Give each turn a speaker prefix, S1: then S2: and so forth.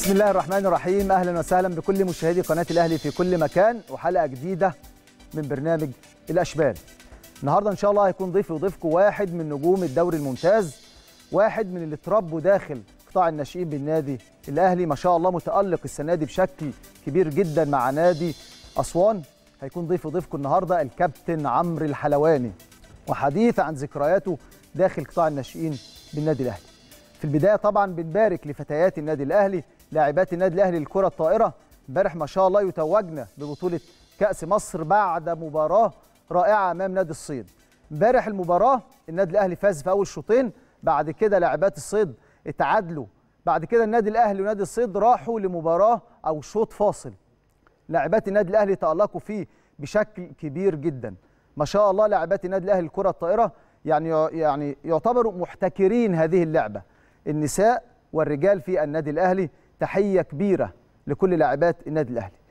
S1: بسم الله الرحمن الرحيم اهلا وسهلا بكل مشاهدي قناه الاهلي في كل مكان وحلقه جديده من برنامج الاشبال النهارده ان شاء الله هيكون ضيفي وضيفكم واحد من نجوم الدوري الممتاز واحد من اللي اتربوا داخل قطاع الناشئين بالنادي الاهلي ما شاء الله متالق السنه دي بشكل كبير جدا مع نادي اسوان هيكون ضيف وضيفكم النهارده الكابتن عمرو الحلواني وحديث عن ذكرياته داخل قطاع الناشئين بالنادي الاهلي في البدايه طبعا بنبارك لفتيات النادي الاهلي لاعبات النادي الاهلي للكره الطائره امبارح ما شاء الله يتوجنا ببطوله كاس مصر بعد مباراه رائعه امام نادي الصيد امبارح المباراه النادي الاهلي فاز في اول شوطين بعد كده لاعبات الصيد اتعادلوا بعد كده النادي الاهلي ونادي الصيد راحوا لمباراه او شوط فاصل لاعبات النادي الاهلي تالقوا فيه بشكل كبير جدا ما شاء الله لاعبات النادي الاهلي الكره الطائره يعني يعني يعتبروا محتكرين هذه اللعبه النساء والرجال في النادي الاهلي تحيه كبيره لكل لاعبات النادي الاهلي